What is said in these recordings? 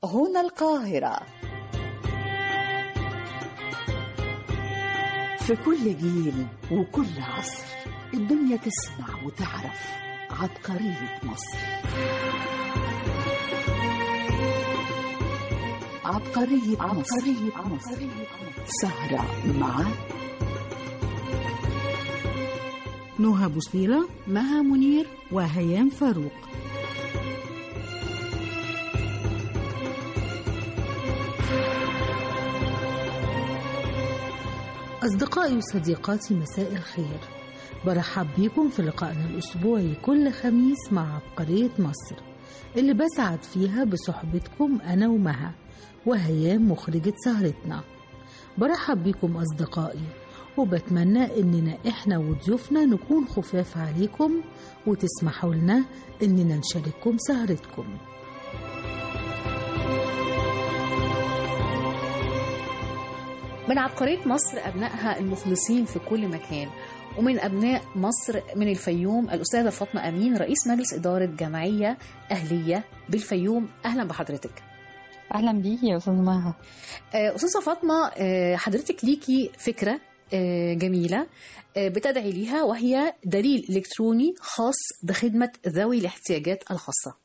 هنا القاهرة في كل جيل وكل عصر الدنيا تسمع وتعرف عبقرية مصر عبقرية, عبقرية مصر. مصر سهرة مع نهى بوصيلة مها منير وهيام فاروق أصدقائي وصديقاتي مساء الخير برحب بيكم في لقائنا الأسبوعي كل خميس مع عبقرية مصر اللي بسعد فيها بصحبتكم أنا ومها وهيام مخرجة سهرتنا برحب بيكم أصدقائي وبتمنى إننا إحنا وضيوفنا نكون خفاف عليكم وتسمحوا لنا إننا نشارككم سهرتكم من عبقرية مصر أبنائها المخلصين في كل مكان ومن أبناء مصر من الفيوم الأستاذة فاطمة أمين رئيس مجلس إدارة جمعية أهلية بالفيوم أهلا بحضرتك اهلا بيكي يا استاذه مها آه، أستاذة فاطمة آه، حضرتك ليكي فكرة آه، جميلة آه، بتدعي ليها وهي دليل إلكتروني خاص بخدمة ذوي الاحتياجات الخاصة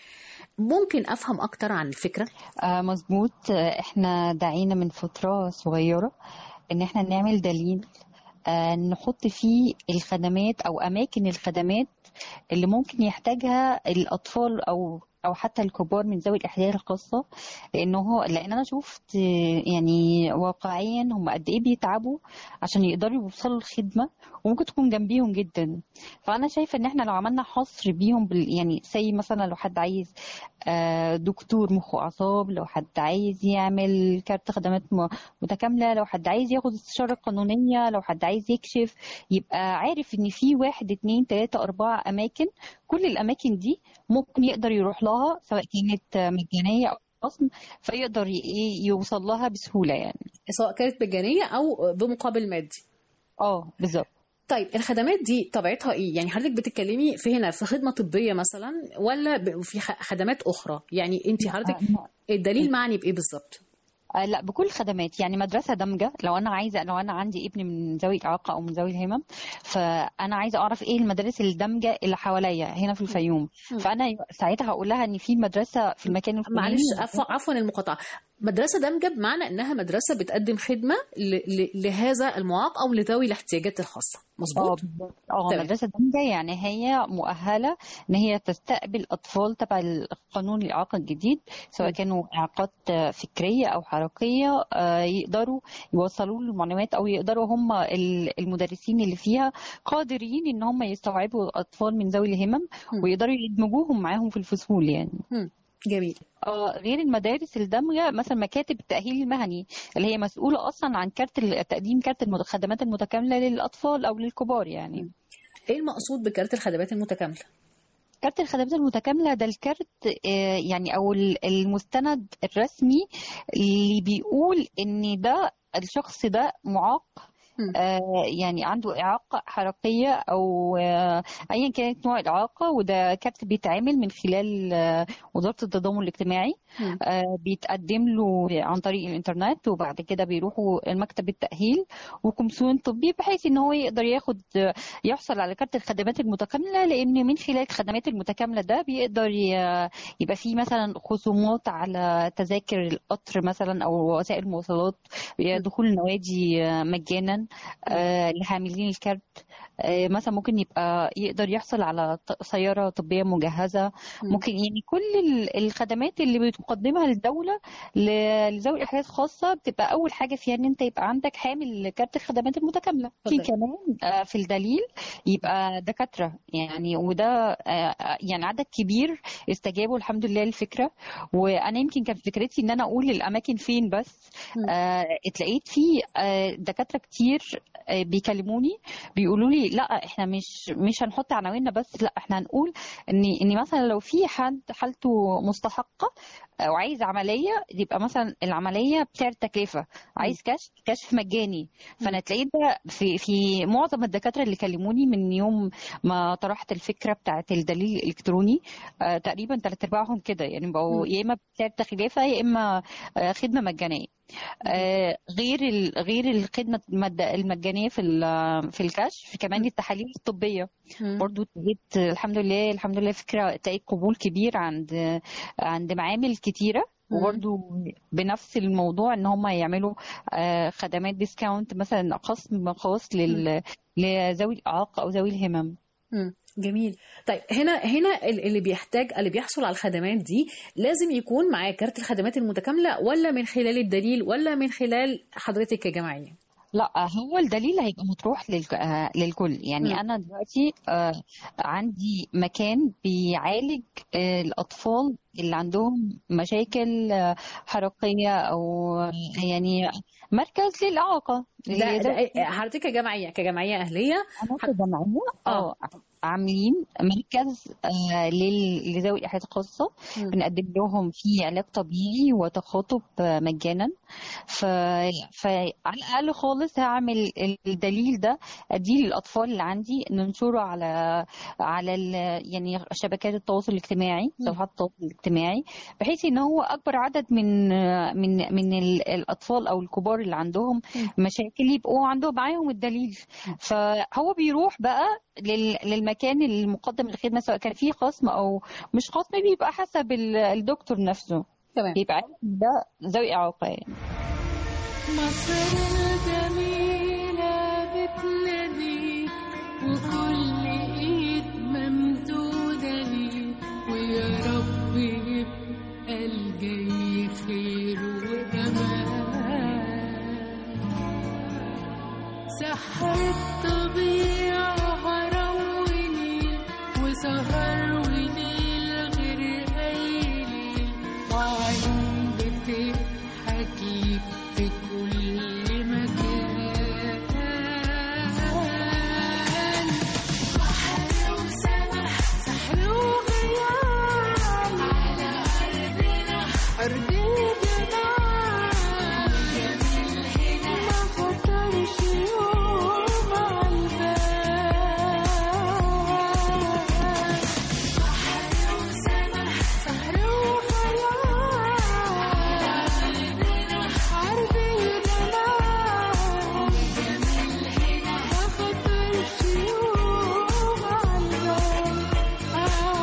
ممكن أفهم أكتر عن الفكرة؟ آه مظبوط آه، احنا دعينا من فتره صغيره ان احنا نعمل دليل آه نحط فيه الخدمات او اماكن الخدمات اللي ممكن يحتاجها الاطفال او او حتى الكبار من ذوي الاحتياجات الخاصه لانه هو لان انا شفت آه، يعني واقعيا هم قد ايه بيتعبوا عشان يقدروا يوصلوا الخدمه وممكن تكون جنبيهم جدا فانا شايفه ان احنا لو عملنا حصر بيهم بال يعني زي مثلا لو حد عايز آه، دكتور مخ واعصاب لو حد عايز يعمل كارت خدمات م- متكامله لو حد عايز ياخد استشاره قانونيه لو حد عايز يكشف يبقى عارف ان في واحد اتنين تلاته اربعه اماكن كل الاماكن دي ممكن يقدر يروح لها سواء كانت آه، مجانيه او خصم فيقدر ي- إيه يوصل لها بسهوله يعني سواء كانت مجانية أو بمقابل مادي اه بالظبط طيب الخدمات دي طبيعتها ايه؟ يعني حضرتك بتتكلمي في هنا في خدمه طبيه مثلا ولا ب- في خ- خدمات اخرى؟ يعني انت حضرتك الدليل معني بايه بالظبط؟ آه لا بكل الخدمات يعني مدرسه دامجه لو انا عايزه لو انا عندي ابن من ذوي الاعاقه او من ذوي الهمم فانا عايزه اعرف ايه المدارس الدامجه اللي حواليا هنا في الفيوم مم. فانا ساعتها هقول لها ان في مدرسه في المكان الفلاني معلش عفوا عفوا المقاطعه مدرسه دامجه بمعنى انها مدرسه بتقدم خدمه ل- ل- لهذا المعاق او لذوي الاحتياجات الخاصه اه مظبوط؟ بالظبط. اه تمام. مدرسه دامجه يعني هي مؤهله ان هي تستقبل اطفال تبع القانون الاعاقه الجديد سواء م. كانوا اعاقات آه، فكريه او حركيه آه، يقدروا يوصلوا له المعلومات او يقدروا هم ال- المدرسين اللي فيها قادرين ان هم يستوعبوا اطفال من ذوي الهمم م. ويقدروا يدمجوهم معاهم في الفصول يعني جميل آه، غير المدارس الدامجه مثلا مكاتب التاهيل المهني اللي هي مسؤوله اصلا عن كارت ال- تقديم كارت المد- الخدمات المتكامله للاطفال او للكبار يعني ايه المقصود بكارت الخدمات المتكامله؟ كارت الخدمات المتكاملة ده الكارت آه، يعني أو ال- المستند الرسمي اللي بيقول إن ده الشخص ده معاق مم. آه، يعني عنده إعاقة حركية أو آه، أيا كانت نوع الإعاقة وده كارت بيتعمل من خلال آه، وزارة التضامن الاجتماعي مم. آه، بيتقدم له عن طريق الإنترنت وبعد كده بيروحوا المكتب التأهيل وكمسون طبي بحيث إن هو يقدر ياخد آه، يحصل على كارت الخدمات المتكاملة لأن من خلال الخدمات المتكاملة ده بيقدر ي- يبقى فيه مثلا خصومات على تذاكر القطر مثلا أو وسائل المواصلات دخول النوادي آه، مجانا آه، لحاملين الكارت آه، مثلا ممكن يبقى يقدر يحصل على ط- سيارة طبية مجهزة مم. ممكن يعني كل ال- الخدمات اللي بتقدمها الدولة ل- لذوي الاحتياجات الخاصة بتبقى أول حاجة فيها إن أنت يبقى عندك حامل كارت الخدمات المتكاملة في اتفضلي. كمان آه، في الدليل يبقى دكاترة يعني وده آه، يعني عدد كبير استجابوا الحمد لله للفكرة وأنا يمكن كانت فكرتي إن أنا أقول الأماكن فين بس مم. آه، اتلاقيت في آه، دكاترة كتير آه، بيكلموني بيقولوا لي بصي لا احنا مش مش هنحط عناويننا بس لا احنا هنقول ان ان مثلا لو في حد حالته مستحقه او عايز عمليه يبقى مثلا العمليه بسعر التكلفه عايز كشف كشف مجاني فانا تلاقيت ده في في معظم الدكاتره اللي كلموني من يوم ما طرحت الفكره بتاعه الدليل الالكتروني آه تقريبا ثلاث ارباعهم كده يعني بقوا يا اما بسعر تكلفه يا اما آه خدمه مجانيه آه غير ال- غير الخدمه المد- المجانيه في ال- في الكشف كمان التحاليل الطبيه مم. برضو لقيت الحمد لله الحمد لله فكره تلاقي قبول كبير عند عند معامل كتيره مم. وبرضو بنفس الموضوع ان هم يعملوا آه، خدمات ديسكاونت مثلا خصم خاص لل- لذوي الاعاقه او ذوي الهمم مم. جميل طيب هنا هنا ال- اللي بيحتاج اللي بيحصل على الخدمات دي لازم يكون معاه كارت الخدمات المتكامله ولا من خلال الدليل ولا من خلال حضرتك كجمعيه لا هو الدليل هيبقى مطروح للك... آه، للكل يعني مم. انا دلوقتي آه، عندي مكان بيعالج آه، الاطفال اللي عندهم مشاكل آه، حركيه او آه، يعني مركز للاعاقه ده, اللي ده حضرتك كجمعيه كجمعيه اهليه انا كجمعيه آه. اه عاملين مركز آه، لل- لذوي الاحتياجات الخاصه مم. بنقدم لهم فيه علاج طبيعي وتخاطب آه، مجانا ف... فعلى الاقل خالص هعمل الدليل ده اديه للاطفال اللي عندي ننشره على على ال... يعني شبكات التواصل الاجتماعي مم. صفحات التواصل الاجتماعي بحيث ان هو اكبر عدد من آه، من من ال- الاطفال او الكبار اللي عندهم مم. مشاكل يبقوا عندهم معاهم الدليل فهو بيروح بقى لل- للمكان المقدم للخدمه سواء كان فيه خصم او مش خصم بيبقى حسب ال- الدكتور نفسه تمام بيبقى عارف إن ده ذوي اعاقه يعني مصر الجميلة بتناديك وكل ايد ممدودة ليك ويا رب يبقى الجاي خير وأمان سحر الطبيعة هرم ونيل وسهر ونيل غير أي ليل وعيون بتضحك ليك في كل مكان بحر وسمح سحر وغيام على أرضنا أرض الجمال جميل هنا ما خطرش يوم عالبال بحر وسمح سحر وخيال عرض الجمال جميل هنا ما خطرش يوم عالبال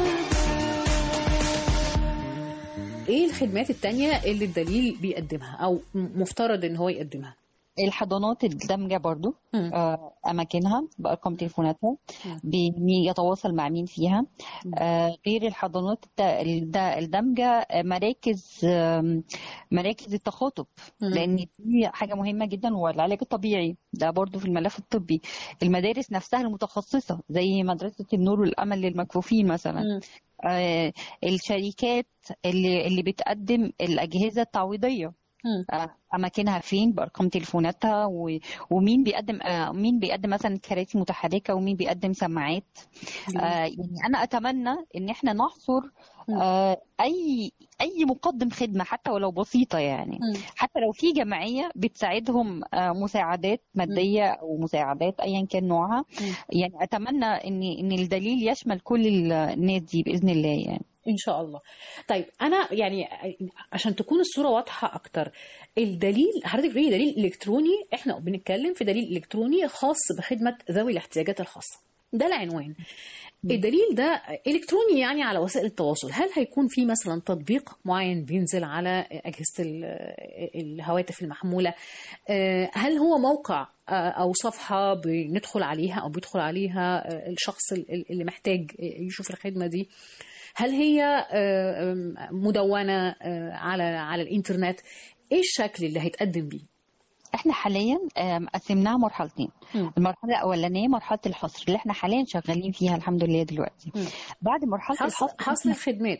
عالبال ايه الخدمات التانية اللي الدليل بيقدمها او م- مفترض ان هو يقدمها الحضانات الدامجه برضو مم. آه، اماكنها بارقام تليفوناتها مم. بي- يتواصل مع مين فيها آه، غير الحضانات الت- الد- الدامجه آه، مراكز آم، مراكز التخاطب مم. لان دي حاجه مهمه جدا هو العلاج الطبيعي ده برضو في الملف الطبي المدارس نفسها المتخصصه زي مدرسه النور والامل للمكفوفين مثلا مم. آه، الشركات اللي اللي بتقدم الاجهزه التعويضيه مم. آه، اماكنها فين بارقام تليفوناتها و- ومين بيقدم آه، مين بيقدم مثلا كراسي متحركه ومين بيقدم سماعات آه، يعني انا اتمنى ان احنا نحصر مم. آه، اي اي مقدم خدمه حتى ولو بسيطه يعني مم. حتى لو في جمعيه بتساعدهم آه، مساعدات ماديه او مساعدات ايا كان نوعها مم. يعني اتمنى ان ان الدليل يشمل كل ال- الناس دي باذن الله يعني ان شاء الله طيب انا يعني عشان تكون الصوره واضحه اكتر الدليل حضرتك بتقولي دليل الكتروني احنا بنتكلم في دليل الكتروني خاص بخدمه ذوي الاحتياجات الخاصه ده العنوان الدليل ده الكتروني يعني على وسائل التواصل هل هيكون في مثلا تطبيق معين بينزل على اجهزه ال- الهواتف المحموله آه، هل هو موقع آه، او صفحه بندخل عليها او بيدخل عليها آه، الشخص ال- اللي محتاج يشوف الخدمه دي هل هي آه، آم، مدونه آه، على على الانترنت ايه الشكل اللي هيتقدم بيه احنا حاليا آم، قسمناها مرحلتين مم. المرحله الاولانيه مرحله الحصر اللي احنا حاليا شغالين فيها الحمد لله دلوقتي مم. بعد مرحله حصر الحصر حصر الخدمات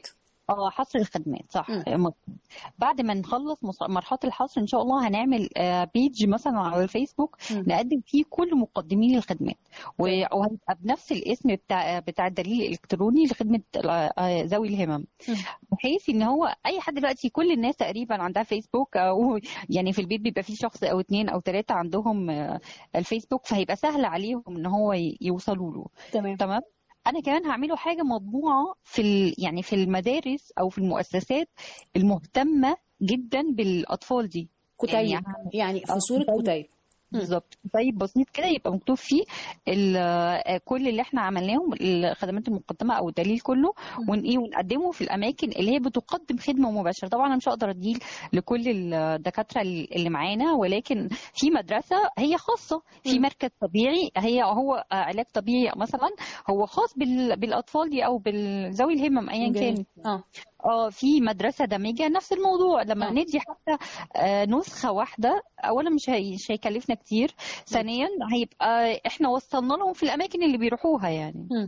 اه حصر الخدمات صح مم. مظبوط. بعد ما نخلص مص- مرحله الحصر ان شاء الله هنعمل آه، بيج مثلا على الفيسبوك مم. نقدم فيه كل مقدمين الخدمات و- وهيبقى بنفس الاسم بتاع بتاع الدليل الالكتروني لخدمه آه، ذوي الهمم مم. بحيث ان هو اي حد دلوقتي كل الناس تقريبا عندها فيسبوك او يعني في البيت بيبقى فيه شخص او اتنين او تلاته عندهم آه، الفيسبوك فهيبقى سهل عليهم ان هو ي- يوصلوا له تمام تمام انا كمان هعمله حاجه مطبوعه في ال... يعني في المدارس او في المؤسسات المهتمه جدا بالاطفال دي كتيب يعني يعني, هعمل- يعني في آه، صورة كتيب. كتيب مم. بالظبط طيب بسيط كده يبقى مكتوب فيه ال- آه، كل اللي احنا عملناهم الخدمات المقدمه او الدليل كله ون ايه ونقدمه في الاماكن اللي هي بتقدم خدمه مباشره طبعا انا مش هقدر اديه لكل الدكاتره اللي معانا ولكن في مدرسه هي خاصه في مم. مركز طبيعي هي هو آه، علاج طبيعي مثلا هو خاص بال- بالاطفال دي او بالذوي الهمم ايا جميل. كان اه اه في مدرسه دامجه نفس الموضوع لما آه. ندي حتى آه، نسخه واحده اولا مش هي- مش هيكلفنا كتير ثانيا هيبقى احنا وصلنا لهم في الاماكن اللي بيروحوها يعني مم.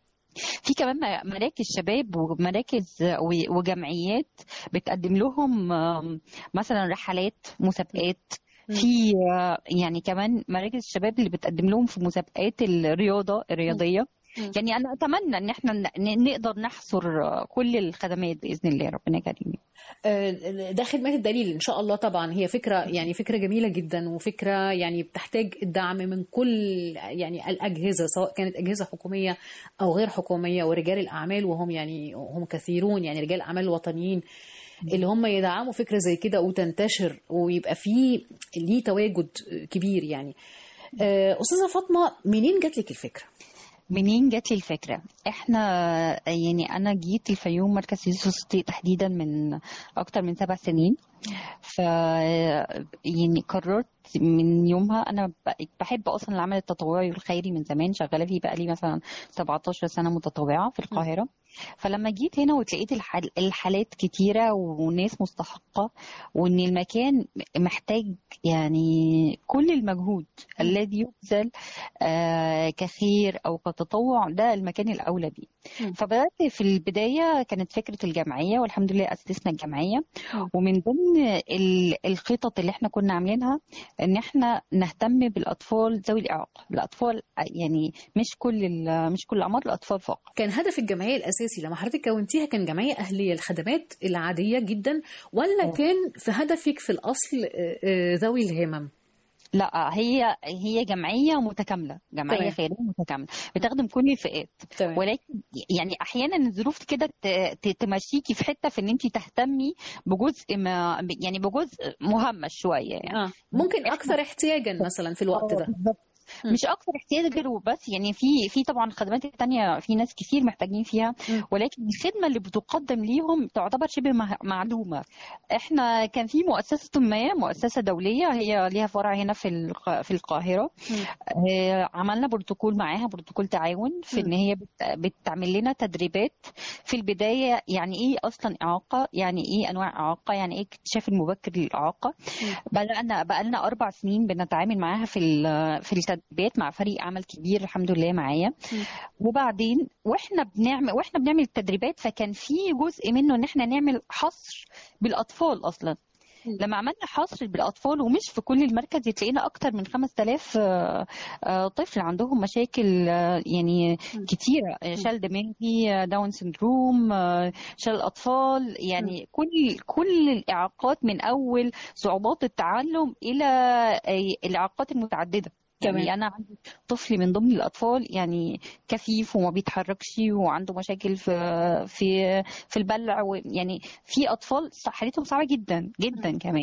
في كمان م- مراكز شباب ومراكز و- وجمعيات بتقدم لهم آم، مثلا رحلات مسابقات مم. في آه، يعني كمان مراكز الشباب اللي بتقدم لهم في مسابقات الرياضه الرياضيه مم. يعني انا اتمنى ان احنا ن- نقدر نحصر آه، كل الخدمات باذن الله ربنا كريم آه، ده خدمات الدليل ان شاء الله طبعا هي فكره يعني فكره جميله جدا وفكره يعني بتحتاج الدعم من كل يعني الاجهزه سواء كانت اجهزه حكوميه او غير حكوميه ورجال الاعمال وهم يعني هم كثيرون يعني رجال الاعمال الوطنيين اللي هم يدعموا فكره زي كده وتنتشر ويبقى فيه ليه تواجد كبير يعني آه، استاذه فاطمه منين جات لك الفكره؟ منين جات لي الفكرة؟ احنا يعني انا جيت الفيوم مركز يوسف الصديق تحديدا من اكتر من سبع سنين ف يعني قررت من يومها انا ب- بحب اصلا العمل التطوعي والخيري من زمان شغاله فيه بقى لي مثلا 17 سنه متطوعه في القاهره فلما جيت هنا وتلاقيت الحال الحالات كتيره وناس مستحقه وان المكان محتاج يعني كل المجهود الذي يبذل آه، كخير او كتطوع ده المكان الاولى بيه مم. فبدات في البدايه كانت فكره الجمعيه والحمد لله اسسنا الجمعيه مم. ومن ضمن ال- الخطط اللي احنا كنا عاملينها ان احنا نهتم بالاطفال ذوي الاعاقه الاطفال يعني مش كل ال- مش كل الاعمار الاطفال فقط كان هدف الجمعيه الاساسي لما حضرتك كونتيها كان جمعيه اهليه الخدمات العاديه جدا ولا أه. كان في هدفك في الاصل آه، آه، ذوي الهمم؟ لا هي هي جمعيه متكامله جمعيه تمام. خيريه متكامله بتخدم كل الفئات تمام ولكن يعني احيانا الظروف كده ت- ت- تمشيكي في حته في ان انت تهتمي بجزء ما يعني بجزء مهمش شويه يعني اه ممكن إحنا- اكثر احتياجا مثلا في الوقت آه، ده بالظبط. مم. مش اكتر احتياج غيره بس يعني في في طبعا الخدمات التانية في ناس كتير محتاجين فيها مم. ولكن الخدمة اللي بتقدم ليهم تعتبر شبه مه- معدومة احنا كان في مؤسسة ما مؤسسة دولية هي ليها فرع هنا في الق- في القاهرة مم. آه، عملنا بروتوكول معاها بروتوكول تعاون في ان هي بت- بتعمل لنا تدريبات في البداية يعني ايه اصلا اعاقة يعني ايه انواع اعاقة يعني ايه اكتشاف المبكر للاعاقة بدأنا بقالنا أربع سنين بنتعامل معاها في ال- في التدريبات مع فريق عمل كبير الحمد لله معايا وبعدين واحنا بنعمل واحنا بنعمل التدريبات فكان في جزء منه ان احنا نعمل حصر بالاطفال اصلا لما عملنا حصر بالاطفال ومش في كل المركز تلاقينا اكتر من 5000 آه، آه، طفل عندهم مشاكل آه، يعني كتيره آه، شلل دماغي آه، داون سندروم آه، شلل اطفال يعني كل كل الاعاقات من اول صعوبات التعلم الى آه، الاعاقات المتعدده تمام. يعني انا عندي طفل من ضمن الاطفال يعني كفيف وما بيتحركش وعنده مشاكل في في في البلع يعني في اطفال حالتهم صعبه جدا جدا كمان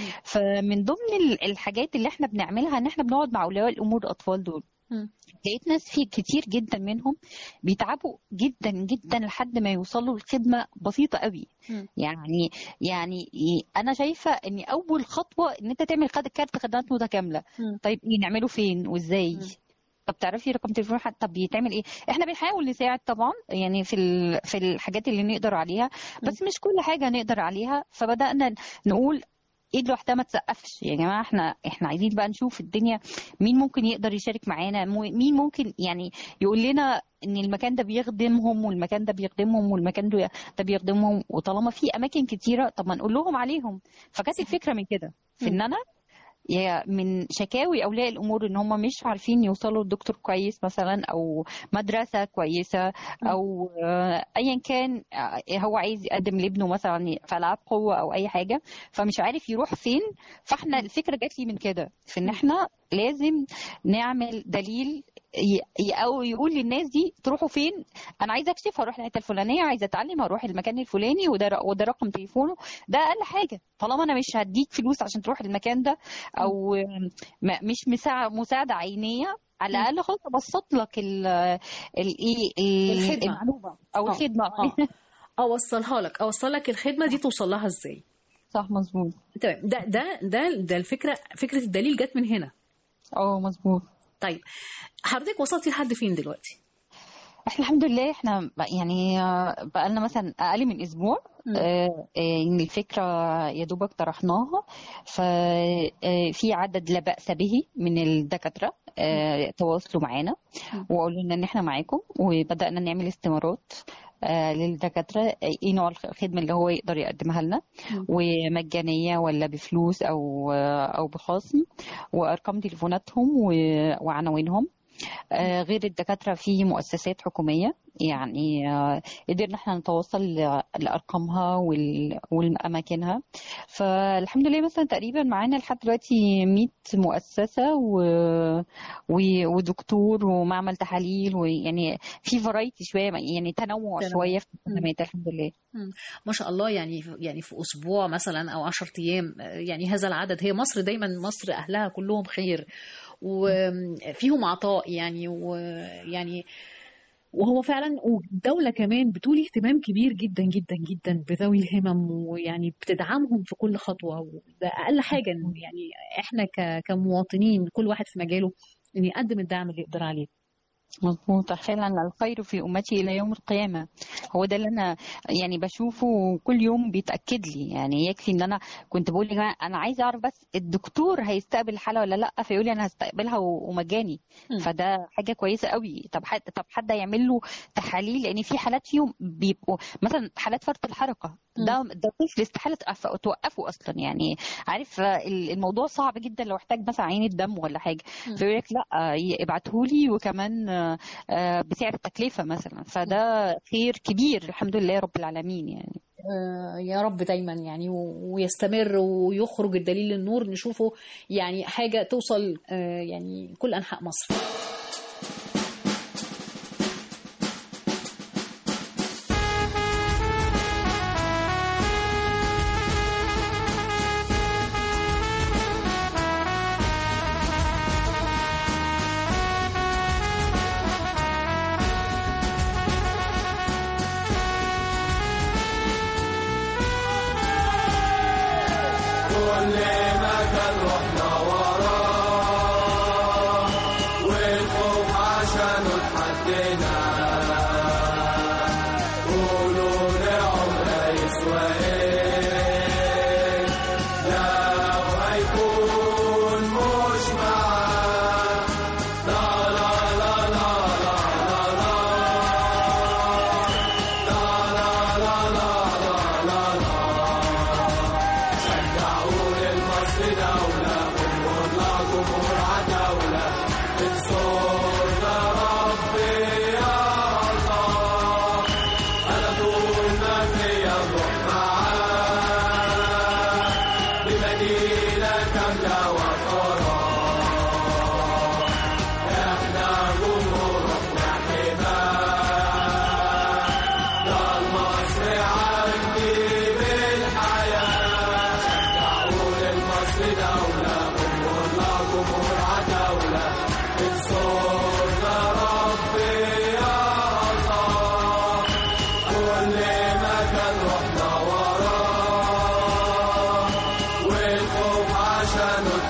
فمن ضمن ال- الحاجات اللي احنا بنعملها ان احنا بنقعد مع اولياء الامور الاطفال دول مم. لقيت ناس في كتير جدا منهم بيتعبوا جدا جدا لحد ما يوصلوا لخدمه بسيطه قوي مم. يعني يعني انا شايفه ان اول خطوه ان انت تعمل خد- كارت خدمات متكامله مم. طيب ايه نعمله فين وازاي مم. طب تعرفي رقم تليفون حد طب بيتعمل ايه احنا بنحاول نساعد طبعا يعني في ال... في الحاجات اللي نقدر عليها بس مش كل حاجه نقدر عليها فبدانا نقول ايد لوحدها ما تسقفش يا جماعه احنا احنا عايزين بقى نشوف الدنيا مين ممكن يقدر يشارك معانا مو- مين ممكن يعني يقول لنا ان المكان ده بيخدمهم والمكان ده بيخدمهم والمكان ده ده بيخدمهم وطالما في اماكن كتيره طب ما نقول لهم عليهم فكانت الفكره من كده في ان انا يا من شكاوي اولياء الامور ان هم مش عارفين يوصلوا لدكتور كويس مثلا او مدرسه كويسه او آه، ايا كان آه، هو عايز يقدم لابنه مثلا في العاب قوه او اي حاجه فمش عارف يروح فين فاحنا الفكره جات لي من كده في ان احنا لازم نعمل دليل ي- ي- او يقول للناس دي تروحوا فين انا عايزه اكشف هروح الحته الفلانيه عايزه اتعلم هروح المكان الفلاني وده ر- وده رقم تليفونه ده اقل حاجه طالما انا مش هديك فلوس عشان تروح المكان ده او م- مش مساع- مساعده عينيه على الاقل خالص ابسط لك ال الايه ال- الخدمة. المعلومه او آه. الخدمه اه اوصلها لك اوصل لك الخدمه دي توصل لها ازاي صح مظبوط تمام ده ده ده ده الفكره فكره الدليل جت من هنا اه مظبوط طيب حضرتك وصلتي لحد فين دلوقتي احنا الحمد لله احنا بق- يعني آه، بقالنا مثلا اقل من اسبوع مم. آه، آه، ان الفكره يا دوبك طرحناها ففي عدد لا باس به من الدكاتره آه، تواصلوا معانا مم. وقالوا لنا ان احنا معاكم وبدانا نعمل استمارات آه، للدكاتره ايه نوع الخدمه اللي هو يقدر يقدمها لنا مم. ومجانيه ولا بفلوس او آه، او بخصم وارقام تليفوناتهم و- وعناوينهم آه، غير الدكاترة في مؤسسات حكومية يعني آه، قدرنا احنا نتوصل ل- لأرقامها وال- وأماكنها فالحمد لله مثلا تقريبا معانا لحد دلوقتي 100 مؤسسة و... و... ودكتور ومعمل تحاليل ويعني في فرايتي شوية يعني تنوع تنوع. شوية في الخدمات الحمد لله ما شاء الله يعني يعني في اسبوع مثلا او 10 ايام آه، يعني هذا العدد هي مصر دايما مصر اهلها كلهم خير وفيهم عطاء يعني ويعني وهو فعلا والدولة كمان بتولي اهتمام كبير جدا جدا جدا بذوي الهمم ويعني بتدعمهم في كل خطوة وده أقل حاجة إن يعني إحنا ك- كمواطنين كل واحد في مجاله إن يقدم الدعم اللي يقدر عليه مظبوط فعلا الخير في أمتي إلى يوم القيامة هو ده اللي أنا يعني بشوفه كل يوم بيتأكد لي يعني يكفي إن أنا كنت بقول يا جماعة أنا عايزة أعرف بس الدكتور هيستقبل الحالة ولا لأ فيقول لي أنا هستقبلها و- ومجاني مم. فده حاجة كويسة قوي طب حد طب حد يعمل له تحاليل لأن في حالات فيهم بيبقوا مثلا حالات فرط الحركة ده ده طفل استحالة توقف- توقفه أصلا يعني عارف ال- الموضوع صعب جدا لو احتاج مثلا عينة دم ولا حاجة مم. فيقول لك لا ابعتهولي وكمان آه، آه، بسعر التكلفة مثلا فده خير كبير الحمد لله رب العالمين يعني آه، يا رب دايما يعني و- ويستمر ويخرج الدليل للنور نشوفه يعني حاجة توصل آه، يعني كل أنحاء مصر والخوف عشان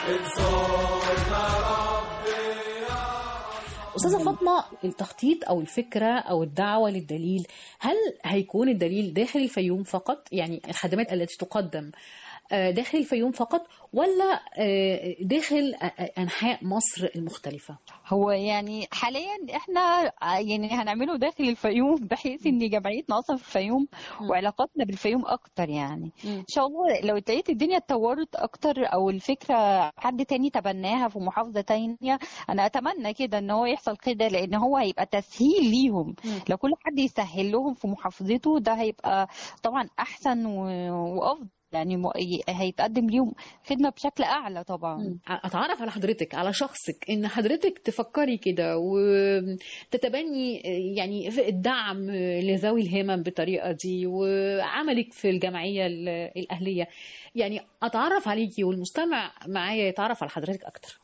أستاذة فاطمة التخطيط أو الفكرة أو الدعوة للدليل هل هيكون الدليل داخل الفيوم فقط يعني الخدمات التي تقدم آه، داخل الفيوم فقط ولا آه، داخل آه، آه، أنحاء مصر المختلفة هو يعني حاليا احنا يعني هنعمله داخل الفيوم بحيث ان جمعيتنا اصلا في الفيوم مم. وعلاقاتنا بالفيوم اكتر يعني مم. ان شاء الله لو لقيت الدنيا اتطورت اكتر او الفكره حد تاني تبناها في محافظه تانية انا اتمنى كده ان هو يحصل كده لان هو هيبقى تسهيل ليهم مم. لو كل حد يسهل لهم في محافظته ده هيبقى طبعا احسن و- وافضل يعني م- هيتقدم ليهم خدمه بشكل اعلى طبعا اتعرف على حضرتك على شخصك ان حضرتك تفكري كده وتتبني يعني في الدعم لذوي الهمم بالطريقه دي وعملك في الجمعيه ال- الاهليه يعني اتعرف عليكي والمستمع معايا يتعرف على حضرتك اكتر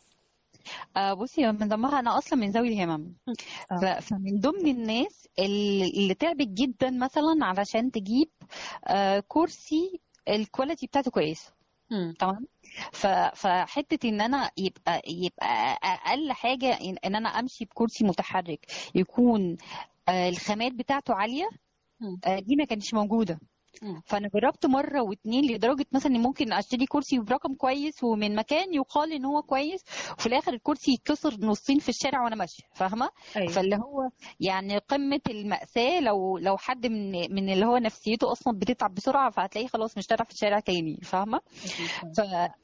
آه بصي من ضمنها انا اصلا من ذوي الهمم ف- فمن ضمن الناس اللي اللي تعبت جدا مثلا علشان تجيب آه كرسي الكواليتي بتاعته كويسه مم. تمام ف- فحته ان انا يبقى يبقى اقل حاجه ان إن انا امشي بكرسي متحرك يكون آه الخامات بتاعته عاليه مم. آه دي ما كانتش موجوده مم. فانا جربت مره واتنين لدرجه مثلا ان ممكن اشتري كرسي برقم كويس ومن مكان يقال ان هو كويس وفي الاخر الكرسي يتكسر نصين في الشارع وانا ماشيه فاهمه أيوة. فاللي هو يعني قمه الماساه لو لو حد من من اللي هو نفسيته اصلا بتتعب بسرعه فهتلاقيه خلاص مش طالع في الشارع تاني فاهمه ف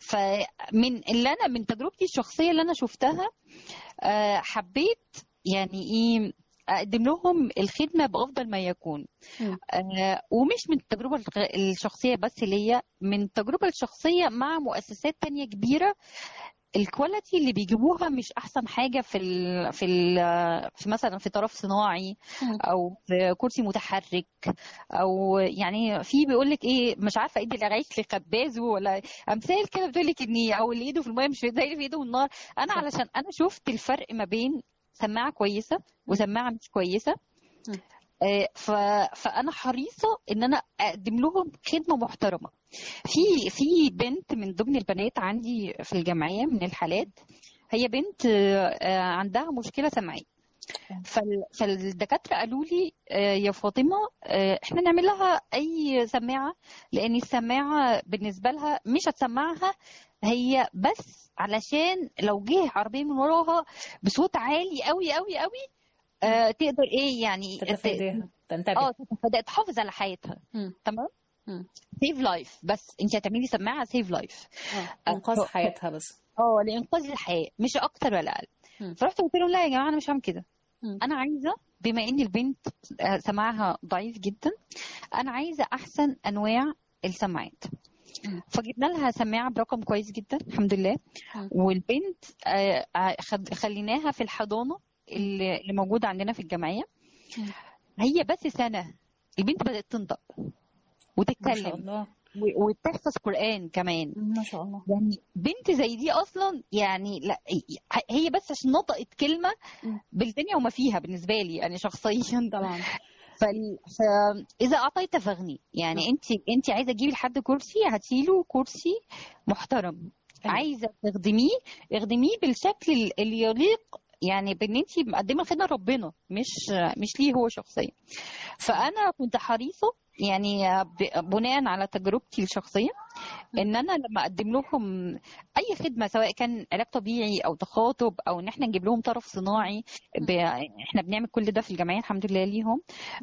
فمن اللي انا من تجربتي الشخصيه اللي انا شفتها آه، حبيت يعني ايه اقدم لهم الخدمه بافضل ما يكون مم. آه، ومش من التجربه الغ- الشخصيه بس ليا من التجربه الشخصيه مع مؤسسات تانية كبيره الكواليتي اللي بيجيبوها مش احسن حاجه في ال في ال في مثلا في طرف صناعي مم. او في كرسي متحرك او يعني في بيقول لك ايه مش عارفه ايد اللي عايش لخبازه ولا امثال كده بتقول لك ان او اللي ايده في الميه مش زي اللي في ايده النار انا صح. علشان انا شفت الفرق ما بين سماعه كويسه وسماعه مش كويسه مم. آه، ف... فانا حريصه ان انا اقدم لهم خدمه محترمه في في بنت من ضمن البنات عندي في الجمعيه من الحالات هي بنت آه، آه، عندها مشكله سمعيه فال... فالدكاتره قالوا لي آه، يا فاطمه آه، احنا نعمل لها اي سماعه لان السماعه بالنسبه لها مش هتسمعها هي بس علشان لو جه عربيه من وراها بصوت عالي قوي قوي قوي آه، تقدر ايه يعني ت- تتفاداها تنتبه اه تتفادى تحافظ على حياتها مم. تمام مم. سيف لايف بس انت هتعملي سماعه سيف لايف آه، انقاذ ف- حياتها بس اه لانقاذ الحياه مش اكتر ولا اقل مم. فرحت قلت لهم لا يا جماعه انا مش هعمل كده مم. انا عايزه بما ان البنت آه، سماعها ضعيف جدا انا عايزه احسن انواع السماعات مم. فجبنا لها سماعه برقم كويس جدا الحمد لله مم. والبنت آه، آه، خد- خليناها في الحضانه اللي اللي موجوده عندنا في الجمعيه مم. هي بس سنه البنت بدات تنطق ما شاء وتتكلم الله و- وتحفظ قرآن كمان ما شاء الله يعني بنت زي دي اصلا يعني لا هي بس عشان نطقت كلمه مم. بالدنيا وما فيها بالنسبه لي يعني شخصيا طبعا فال... فاذا اعطيت فغني يعني نعم. انت انت عايزه تجيبي لحد كرسي هاتيله كرسي محترم أيوة. عايزه تخدميه اخدميه بالشكل ال- اللي يليق يعني بان انت مقدمه خدمه ربنا مش مش ليه هو شخصيا فانا كنت حريصه يعني ب- بناء على تجربتي الشخصيه ان انا لما اقدم لهم اي خدمه سواء كان علاج طبيعي او تخاطب او ان احنا نجيب لهم طرف صناعي ب... احنا بنعمل كل ده في الجمعيه الحمد لله ليهم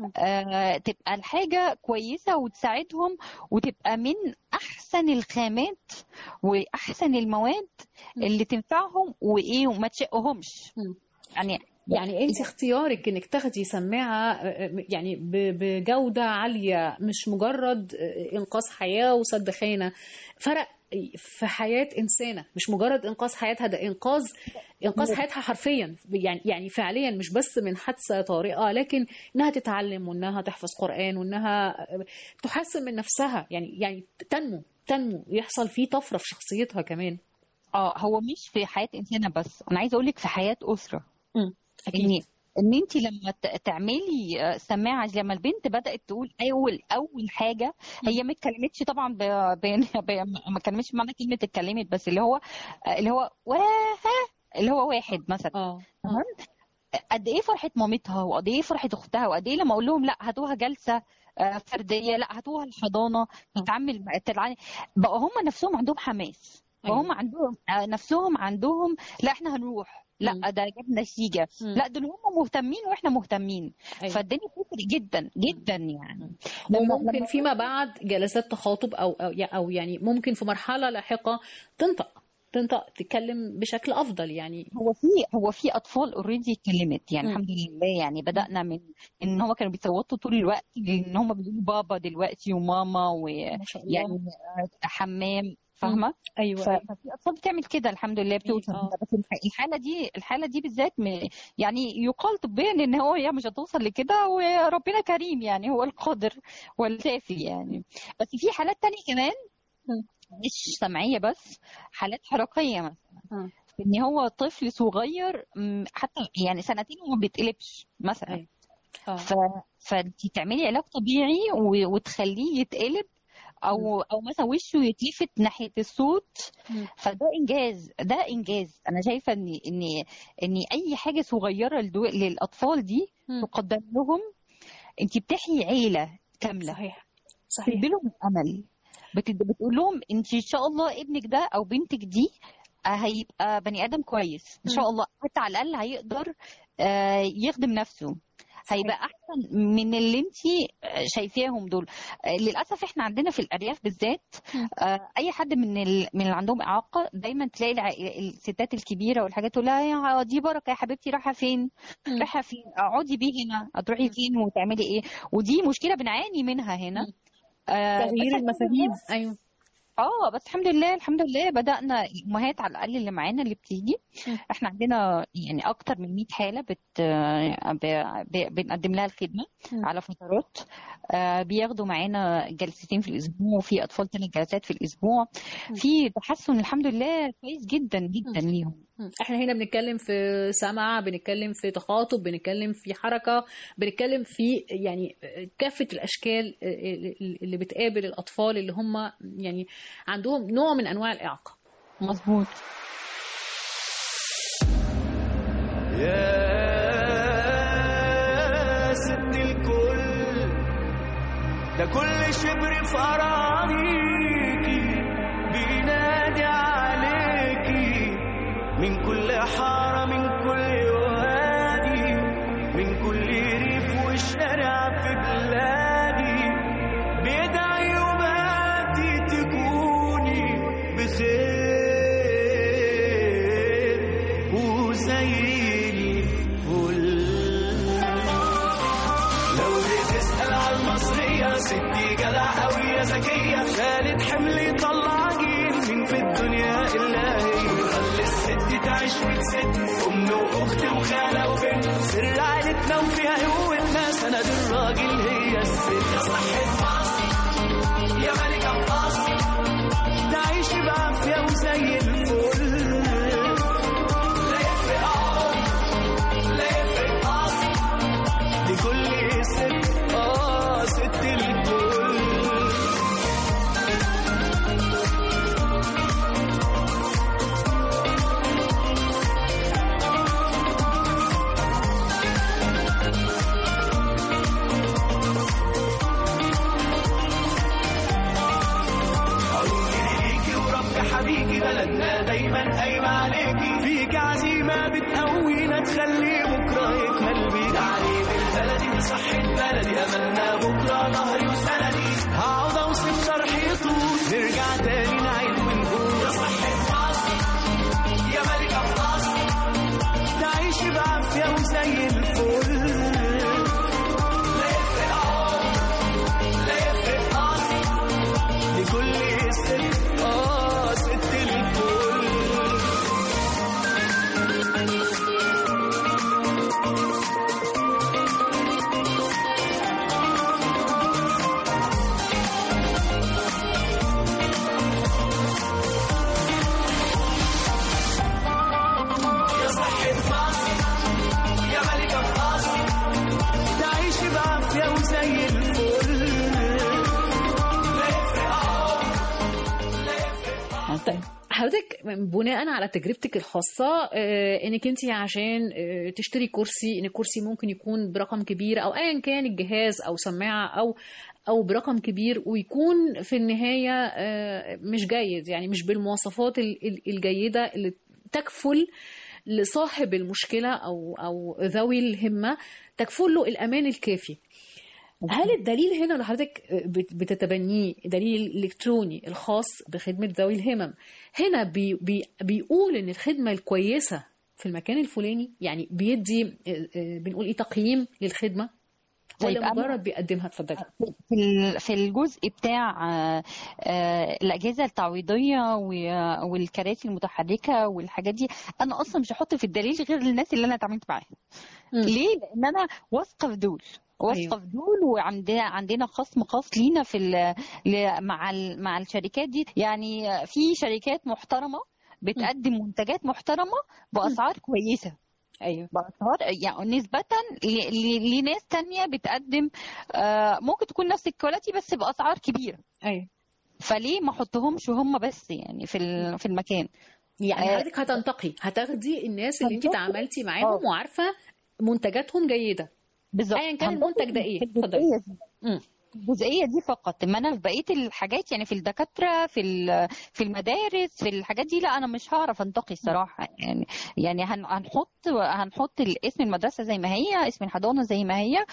آه تبقى الحاجه كويسه وتساعدهم وتبقى من احسن الخامات واحسن المواد اللي تنفعهم وايه وما تشقهمش مم. يعني يعني انت اختيارك انك تاخدي سماعه آه، يعني ب- بجوده عاليه مش مجرد آه، انقاذ حياه وسد خانه فرق في حياه انسانه مش مجرد انقاذ حياتها ده انقاذ انقاذ حياتها حرفيا يعني يعني فعليا مش بس من حادثه طارئه لكن انها تتعلم وانها تحفظ قران وانها آه، تحسن من نفسها يعني يعني تنمو تنمو يحصل فيه طفره في شخصيتها كمان اه هو مش في حياه انسانه بس انا عايزه اقول لك في حياه اسره امم يعني ان انت لما ت- تعملي آه، سماعه لما البنت بدات تقول اول اول حاجه هي ما اتكلمتش طبعا ب... ب... ب... ما اتكلمتش بمعنى كلمه اتكلمت بس اللي هو آه، اللي هو واه اللي هو واحد مثلا اه تمام قد ايه فرحه مامتها وقد ايه فرحه اختها وقد ايه لما اقول لهم لا هاتوها جلسه آه، فرديه لا هاتوها الحضانه تتعامل مع- تلعن بقى هم نفسهم عندهم حماس أيوة. وهم عندهم آه، نفسهم عندهم لا احنا هنروح لا مم. ده جاب نتيجه مم. لا دول هم مهتمين واحنا مهتمين أيوة. فالدنيا بتفرق جدا جدا يعني لما- وممكن لما- فيما بعد جلسات تخاطب او او او يعني ممكن في مرحله لاحقه تنطق تنطق تتكلم بشكل افضل يعني هو في هو في اطفال اوريدي اتكلمت يعني مم. الحمد لله يعني بدانا من ان هم كانوا بيصوتوا طول الوقت لان هم بيقولوا بابا دلوقتي وماما ما شاء الله ويعني حمام فاهمه ايوه ف- أيوة. ففي اطفال بتعمل كده الحمد لله بتوصل آه. كده. بس الح- الحاله دي الحاله دي بالذات م- يعني يقال طبيا ان هو هي مش هتوصل لكده وربنا كريم يعني هو القادر والكافي يعني بس في حالات تانية كمان مم. مش سمعيه بس حالات حركيه مثلا آه. ان هو طفل صغير م، حتى يعني سنتين وما بيتقلبش مثلا أيوة. اه ف... فانت تعملي علاج طبيعي و... وتخليه يتقلب او او مثلا وشه يتلفت ناحيه الصوت مم. فده انجاز ده انجاز انا شايفه ان ان ان اي حاجه صغيره لدو... للاطفال دي مم. تقدم لهم انت بتحيي عيله كامله صحيح صحيح بتدي لهم امل بت... بتقول لهم انت ان شاء الله ابنك ده او بنتك دي آه، هيبقى بني ادم كويس ان شاء مم. الله حتى على الاقل هيقدر آه، يخدم نفسه هيبقى احسن من اللي انت شايفاهم دول آه، للاسف احنا عندنا في الارياف بالذات مم. آه، اي حد من ال... من اللي عندهم اعاقه دايما تلاقي الع... الستات الكبيره والحاجات تقول لها يا دي بركه يا حبيبتي رايحه فين مم. رايحه فين اقعدي بيه هنا هتروحي فين وتعملي ايه ودي مشكله بنعاني منها هنا آه، بس تغيير الحمد المفاهيم لله- ايوه اه بس الحمد لله الحمد لله بدأنا الأمهات على الأقل اللي معانا اللي بتيجي مم. احنا عندنا يعني أكتر من 100 حالة بت ب... ب... بنقدم لها الخدمة مم. على فترات آه، بياخدوا معانا جلستين في الأسبوع وفي أطفال ثلاث جلسات في الأسبوع مم. في تحسن الحمد لله كويس جدا جدا ليهم مم. احنا هنا بنتكلم في سمع بنتكلم في تخاطب بنتكلم في حركة بنتكلم في يعني كافة الأشكال اللي بتقابل الأطفال اللي هم يعني عندهم نوع من أنواع الإعاقة مظبوط يا ست الكل ده كل شبر في أراضيكي بينادي عليكي من كل حارة من كل وادي من كل ريف وشارع في بلادي بيدعي وباتي تكوني بخير وزي الفل لو بتسأل عن المصرية ستي جدع قوية ذكية شالت حمل يطلع جيل من في الدنيا إلا هي خلي الست تعيش وتسد أم وأخت وخالة وبنت سر عيلتنا وفيها قوتنا سند الراجل هي الست يا صحة مصر يا ملكة مصر تعيش بعافية وزي الفل لا يفرق عمر لا يفرق قصر لكل ست اه ست الكل ليكي ورب حبيكي بلدنا دايما قايمة عليكي فيك عزيمة بتقوينا تخلي بكرة يكمل بيك تعليم البلدي وصحة بلدي أملنا بكرة ظهري وسندي هقعد أوصف شرحي طول نرجع تاني نعيد ونقول يا صحة مصر يا ملكة مصر تعيشي بعافية وزي الفل لا يفرق عمر لا يفرق قصر لكل ست اه ست الكل بناء على تجربتك الخاصه آه، انك انت عشان آه، تشتري كرسي ان الكرسي ممكن يكون برقم كبير او ايا كان الجهاز او سماعه او او برقم كبير ويكون في النهايه آه، مش جيد يعني مش بالمواصفات ال- ال- الجيده اللي تكفل لصاحب المشكله او او ذوي الهمه تكفل له الامان الكافي هل الدليل هنا اللي حضرتك بت- بتتبنيه دليل الكتروني الخاص بخدمه ذوي الهمم هنا بي بي بيقول ان الخدمه الكويسه في المكان الفلاني يعني بيدي آه، آه، بنقول ايه تقييم للخدمه طيب ولا أنا- مجرد بيقدمها اتفضلي في ال- في الجزء بتاع آه، آه، الأجهزة التعويضية و- والكراسي المتحركة والحاجات دي أنا أصلا مش هحط في الدليل غير الناس اللي أنا اتعاملت معاهم مم. ليه؟ لأن أنا واثقة في دول واثقة أيوة. في دول وعندنا عندنا خصم خاص لينا في ال- ل- مع ال- مع الشركات دي يعني في شركات محترمة بتقدم منتجات محترمة بأسعار كويسة ايوه بأسعار يعني نسبة ل- ل- لناس تانية بتقدم آه، ممكن تكون نفس الكواليتي بس بأسعار كبيرة ايوه فليه ما احطهمش هم بس يعني في ال- في المكان يعني آه، حضرتك هتنتقي هتاخدي الناس اللي انت هنتقي. تعاملتي معاهم آه. وعارفه منتجاتهم جيده بالظبط ايا كان هنقول المنتج ده ايه في اتفضلي الجزئية دي مم. الجزئيه دي فقط اما انا في بقيه الحاجات يعني في الدكاتره في ال- في المدارس في الحاجات دي لا انا مش هعرف انتقي الصراحه يعني يعني هن- هنحط هنحط اسم المدرسه زي ما هي اسم الحضانه زي ما هي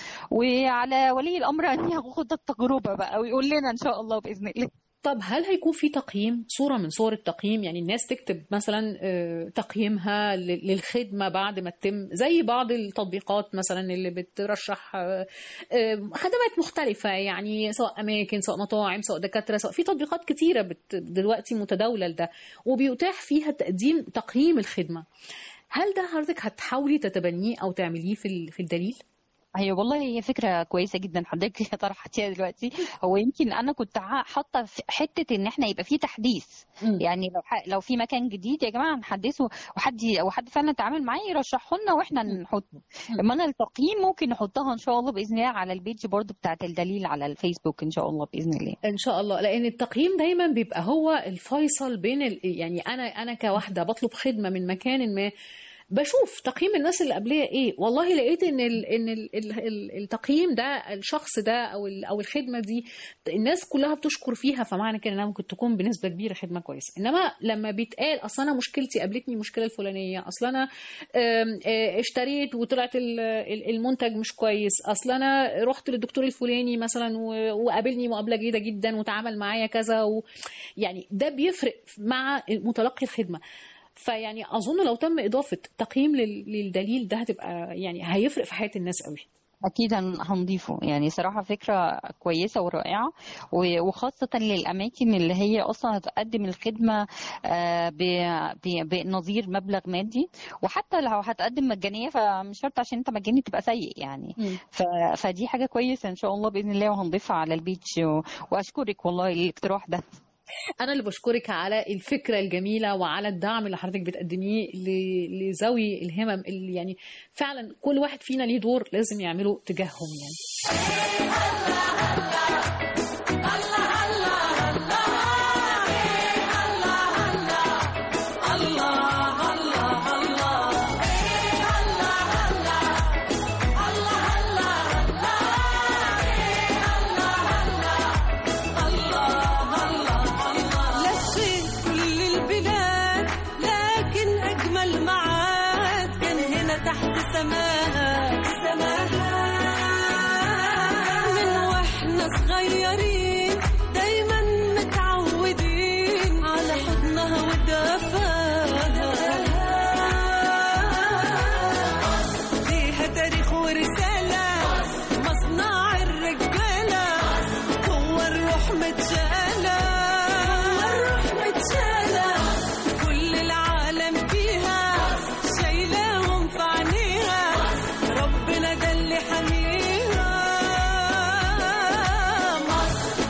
وعلى ولي الامر ان ياخد التجربه بقى ويقول لنا ان شاء الله باذن الله طب هل هيكون في تقييم صورة من صور التقييم يعني الناس تكتب مثلا آه، تقييمها ل- للخدمة بعد ما تتم زي بعض التطبيقات مثلا اللي بترشح آه، آه، خدمات مختلفة يعني سواء أماكن سواء مطاعم سواء دكاترة سواء في تطبيقات كتيرة بت- دلوقتي متداولة لده وبيتاح فيها تقديم تقييم الخدمة هل ده حضرتك هتحاولي تتبنيه أو تعمليه في ال- في الدليل؟ هي والله هي فكرة كويسة جدا حضرتك طرحتيها دلوقتي هو يمكن أنا كنت ع- حاطة في حتة إن إحنا يبقى في تحديث مم. يعني لو ح... لو في مكان جديد يا جماعة نحدثه وحد وحد فعلا اتعامل معاه يرشحه لنا وإحنا نحطه أما أنا التقييم ممكن نحطها إن شاء الله بإذن الله على البيج برضو بتاعت الدليل على الفيسبوك إن شاء الله بإذن الله ان شاء الله لان التقييم دايما بيبقى هو الفيصل بين ال... يعني انا انا كواحده بطلب خدمه من مكان ما بشوف تقييم الناس اللي قبليه ايه والله لقيت ان ال... ان ال... ال... ال- التقييم ده الشخص ده او ال... او الخدمه دي الناس كلها بتشكر فيها فمعنى كده انها ممكن تكون بنسبه كبيره خدمه كويسه انما لما بيتقال اصل انا مشكلتي قابلتني المشكله الفلانيه اصل انا آم، آه، اشتريت وطلعت ال- ال- المنتج مش كويس اصل انا رحت للدكتور الفلاني مثلا و- وقابلني مقابله جيده جدا وتعامل معايا كذا و... يعني ده بيفرق مع متلقي الخدمه فيعني اظن لو تم اضافه تقييم لل- للدليل ده هتبقى يعني هيفرق في حياه الناس قوي أكيد هن- هنضيفه يعني صراحة فكرة كويسة ورائعة و- وخاصة للأماكن اللي هي أصلا هتقدم الخدمة آه، ب- ب- بنظير مبلغ مادي وحتى لو هتقدم مجانية فمش شرط عشان أنت مجاني تبقى سيء يعني ف- فدي حاجة كويسة إن شاء الله بإذن الله وهنضيفها على البيتش و- وأشكرك والله الاقتراح ده انا اللي بشكرك على الفكره الجميله وعلى الدعم اللي حضرتك بتقدميه ل- لذوي الهمم اللي يعني فعلا كل واحد فينا ليه دور لازم يعمله تجاههم يعني لفيت كل البلاد لكن أجمل معاد كان هنا تحت سماها سماها من واحنا صغيرين دايما متعودين على حضنها ودفاها ليها تاريخ ورسالة مصنع الرجالة هو الروح متشالة هو الروح متشالة كل العالم فيها شايلاهم في عينيها ربنا ده اللي حميها مصر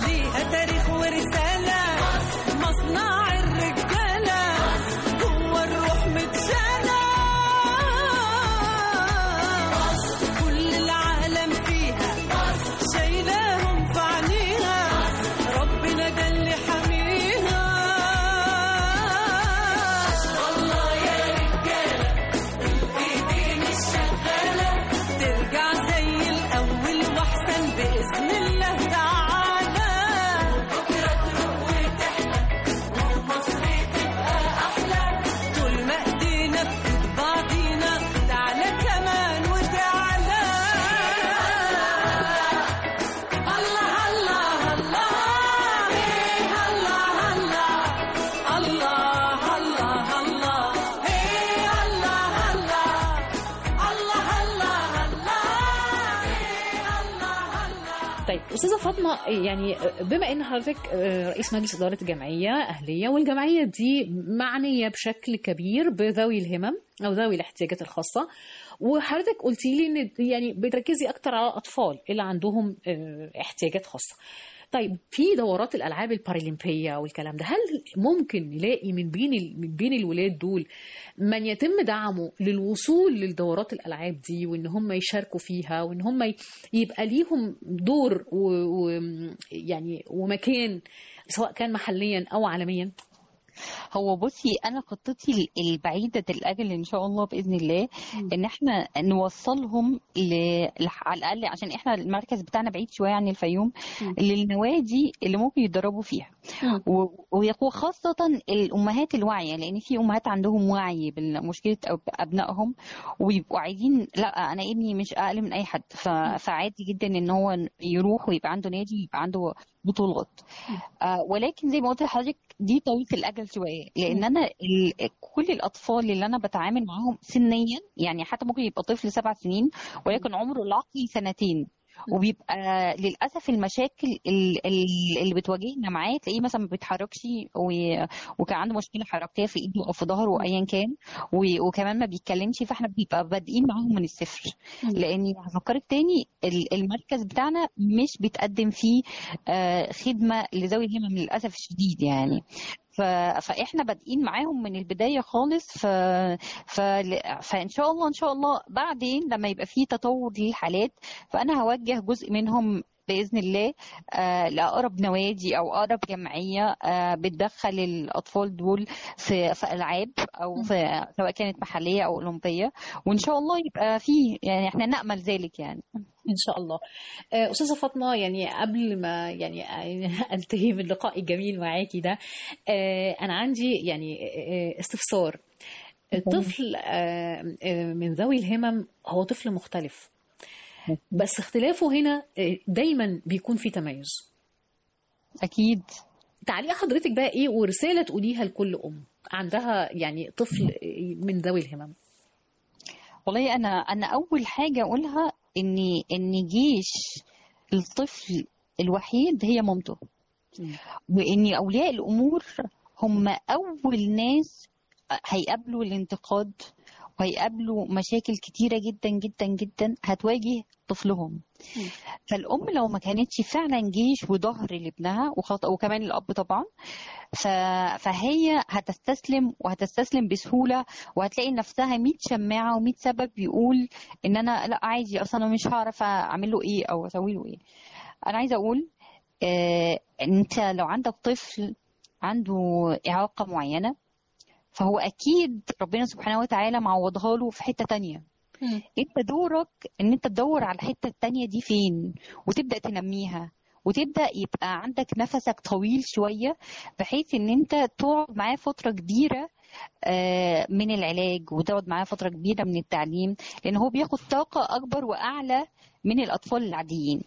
طيب استاذه فاطمه يعني بما ان حضرتك رئيس مجلس اداره جمعيه اهليه والجمعيه دي معنيه بشكل كبير بذوي الهمم او ذوي الاحتياجات الخاصه وحضرتك قلتي لي ان يعني بتركزي اكتر على الاطفال اللي عندهم آه، احتياجات خاصه طيب في دورات الالعاب البارالمبيه والكلام ده هل ممكن نلاقي من بين ال- من بين الولاد دول من يتم دعمه للوصول للدورات الالعاب دي وان هم يشاركوا فيها وان هم ي- يبقى ليهم دور و... و... يعني ومكان سواء كان محليا او عالميا هو بصي انا خطتي ال- البعيده الاجل ان شاء الله باذن الله ان احنا نوصلهم ل... لح- على الاقل عشان احنا المركز بتاعنا بعيد شويه عن الفيوم مم. للنوادي اللي ممكن يتدربوا فيها مم. و- وخاصة الأمهات الواعية لأن في أمهات عندهم وعي بمشكلة أب- أبنائهم ويبقوا عايزين لا أنا ابني مش أقل من أي حد ف- فعادي جدا إن هو يروح ويبقى عنده نادي ويبقى عنده بطولات آه ولكن زي ما قلت لحضرتك دي طويلة الأجل شوية لأن أنا ال- كل الأطفال اللي أنا بتعامل معاهم سنيا يعني حتى ممكن يبقى طفل سبع سنين ولكن عمره العقلي سنتين وبيبقى للاسف المشاكل ال- ال- اللي بتواجهنا معاه تلاقيه مثلا ما بيتحركش و- وكان عنده مشكله حركيه في ايده او في ظهره ايا كان و- وكمان ما بيتكلمش فاحنا بنبقى بادئين معاهم من الصفر لاني هفكرك تاني ال- المركز بتاعنا مش بيتقدم فيه آه، خدمه لذوي الهمم للاسف الشديد يعني ف... فاحنا بادئين معاهم من البدايه خالص ف... ف... فان شاء الله ان شاء الله بعدين لما يبقى في تطور للحالات فانا هوجه جزء منهم باذن الله آه لاقرب نوادي او اقرب جمعيه آه بتدخل الاطفال دول في في العاب او في سواء كانت محليه او اولمبيه وان شاء الله يبقى في يعني احنا نامل ذلك يعني ان شاء الله آه، استاذه فاطمه يعني قبل ما يعني انتهي من اللقاء الجميل معاكي ده آه، انا عندي يعني آه، استفسار الطفل آه، آه، من ذوي الهمم هو طفل مختلف بس اختلافه هنا آه، دايما بيكون في تميز اكيد تعليق حضرتك بقى ايه ورساله تقوليها لكل ام عندها يعني طفل آه، من ذوي الهمم والله انا انا اول حاجه اقولها ان ان جيش الطفل الوحيد هي مامته مم. وان اولياء الامور هم اول ناس هيقابلوا الانتقاد وهيقابلوا مشاكل كتيره جدا جدا جدا هتواجه طفلهم فالام لو ما كانتش فعلا جيش وظهر لابنها وخط... وكمان الاب طبعا ف... فهي هتستسلم وهتستسلم بسهوله وهتلاقي نفسها 100 شماعه و100 سبب يقول ان انا لا عادي اصلا انا مش هعرف اعمل له ايه او اسوي له ايه انا عايزه اقول آه انت لو عندك طفل عنده اعاقه معينه فهو اكيد ربنا سبحانه وتعالى معوضها له في حته تانية انت دورك ان انت تدور على الحته التانية دي فين وتبدا تنميها وتبدا يبقى عندك نفسك طويل شويه بحيث ان انت تقعد معاه فتره كبيره آه، من العلاج وتقعد معاه فتره كبيره من التعليم لان هو بياخد طاقه اكبر واعلى من الاطفال العاديين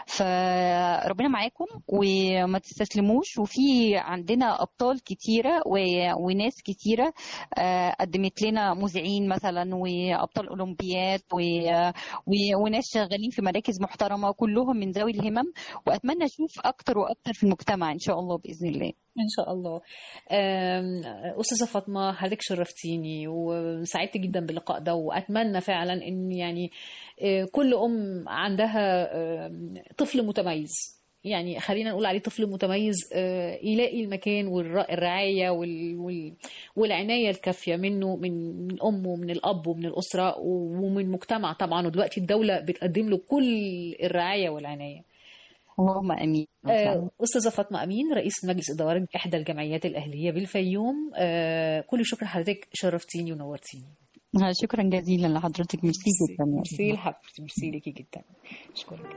فربنا معاكم وما تستسلموش وفي عندنا ابطال كتيره و- وناس كتيره آه، قدمت لنا مذيعين مثلا وابطال اولمبياد و- و- وناس شغالين في مراكز محترمه كلهم من ذوي الهمم واتمنى اشوف اكتر واكتر في المجتمع ان شاء الله باذن الله ان شاء الله أم، استاذه فاطمه حضرتك شرفتيني وسعدت جدا باللقاء ده واتمنى فعلا ان يعني آه، كل ام عندها آم، طفل متميز يعني خلينا نقول عليه طفل متميز آه، يلاقي المكان والرعايه والعنايه الكافيه منه من من امه ومن الاب ومن الاسره ومن المجتمع طبعا ودلوقتي الدوله بتقدم له كل الرعايه والعنايه اللهم امين آه، أستاذة فاطمة أمين رئيس مجلس إدارة إحدى الجمعيات الأهلية بالفيوم آه، كل شكر حضرتك شرفتيني ونورتيني آه، شكرا جزيلا لحضرتك ميرسي جدا ميرسي لحضرتك ميرسي ليكي جدا أشكرك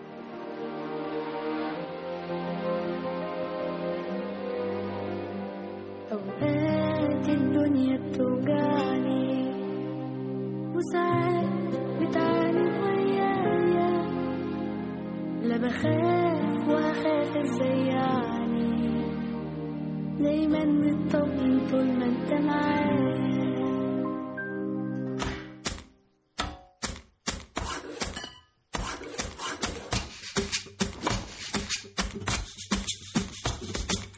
أوقات الدنيا بتوجعني وساعات بتعاند ويايا لا بخاف وهخاف ازاي يعني دايما مطمن طول ما انت معايا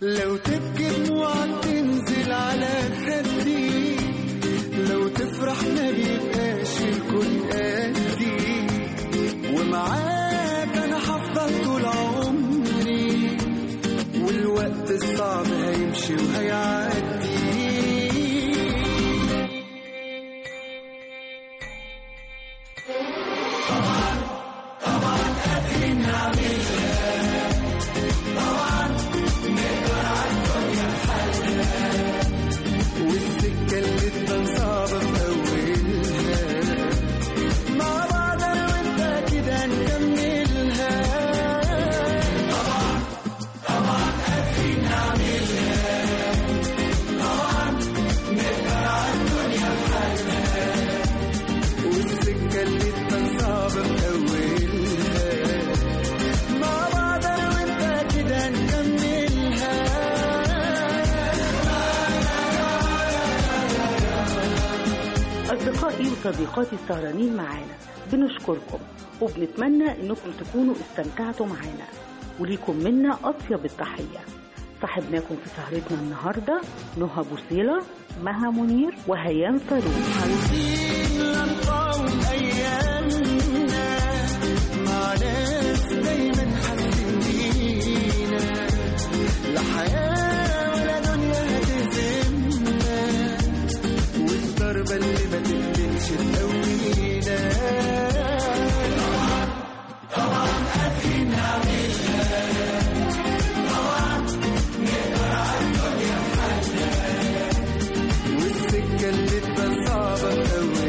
لو تبكي دموعك تنزل على خدي لو تفرح ما بيبقاش الكون قدي ومعاك انا هفضل طول عمري والوقت الصعب هيمشي وهيعدي والسكة اللي تبان صعبة في أولها مع بعض أنا وأنت كده نكملها طبعا طبعا قادرين نعملها طبعا نقدر على الدنيا بحالها والسكة اللي تبان صعبة في أولها مع بعض أنا وأنت كده نكملها أصدقائي وصديقاتي السهرانين معانا بنشكركم وبنتمنى إنكم تكونوا استمتعتوا معانا وليكم منا أطيب التحية صاحبناكم في سهرتنا النهاردة نهى بوصيلة مها منير وهيام فاروق عايزين نقاوم أيامنا مع ناس دايما حاسين بينا لا حياة ولا دنيا هتهزمنا والضربة اللي ما تقتلش تقوينا طبعا طبعا قادرين نعملها طبعا نقدر على الدنيا بحالنا والسكة اللي تبان صعبة في